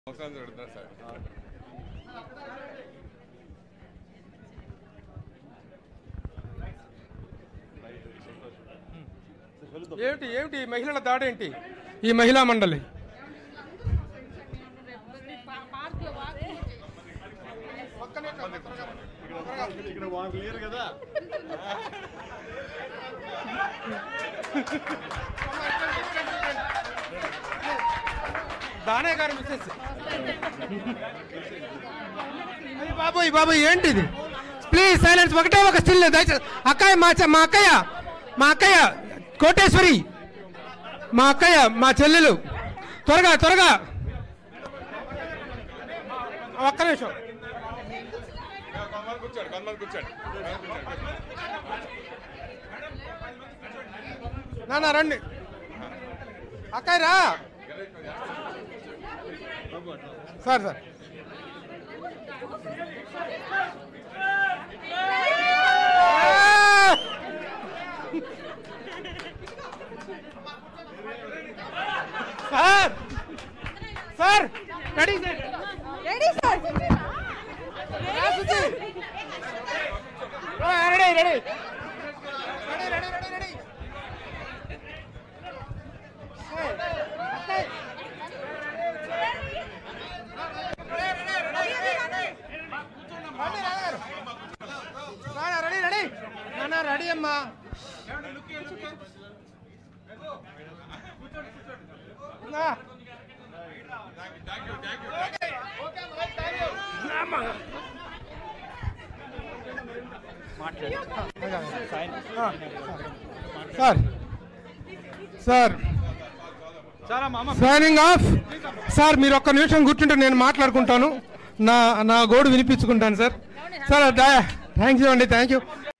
అవసరం చూడతా సార్ ఏమిటి ఏమిటి ఈ మహిళల దాడేంటి ఈ మహిళా మండలి ఇక్కడ వాళ్ళు లేరు కదా దానే గారు మిస్సెస్ అయ్య బాబోయ్ బాబోయ్ ఏంటిది ప్లీజ్ సైలెన్స్ ఒకటే ఒక స్టిల్ దయచేసి అక్కయ్య మా చె- మా అక్కయ్య మా అక్కయ్య కోటేశ్వరి మా అక్కయ్య మా చెల్లెలు త్వరగా త్వరగా ఒక్క నిమిషం కొంతమంది కూర్చోండి కొంతమంది కూర్చోండి నాన్న రండి అక్కయ్య రా sir sir sir sir ready sir ready sir ready ready ready ready ready ready ready ready నాన్న రెడీ అమ్మా నా. ఆ, సార్ సార్ చాలా మామ సైనింగ్ ఆఫ్ సార్ మీరు ఒక్క నిమిషం కూర్చుంటే నేను మాట్లాడుకుంటాను నా నా గోడు వినిపించుకుంటాను సార్ సార్ థ్యాంక్ యూ అండి థ్యాంక్ యూ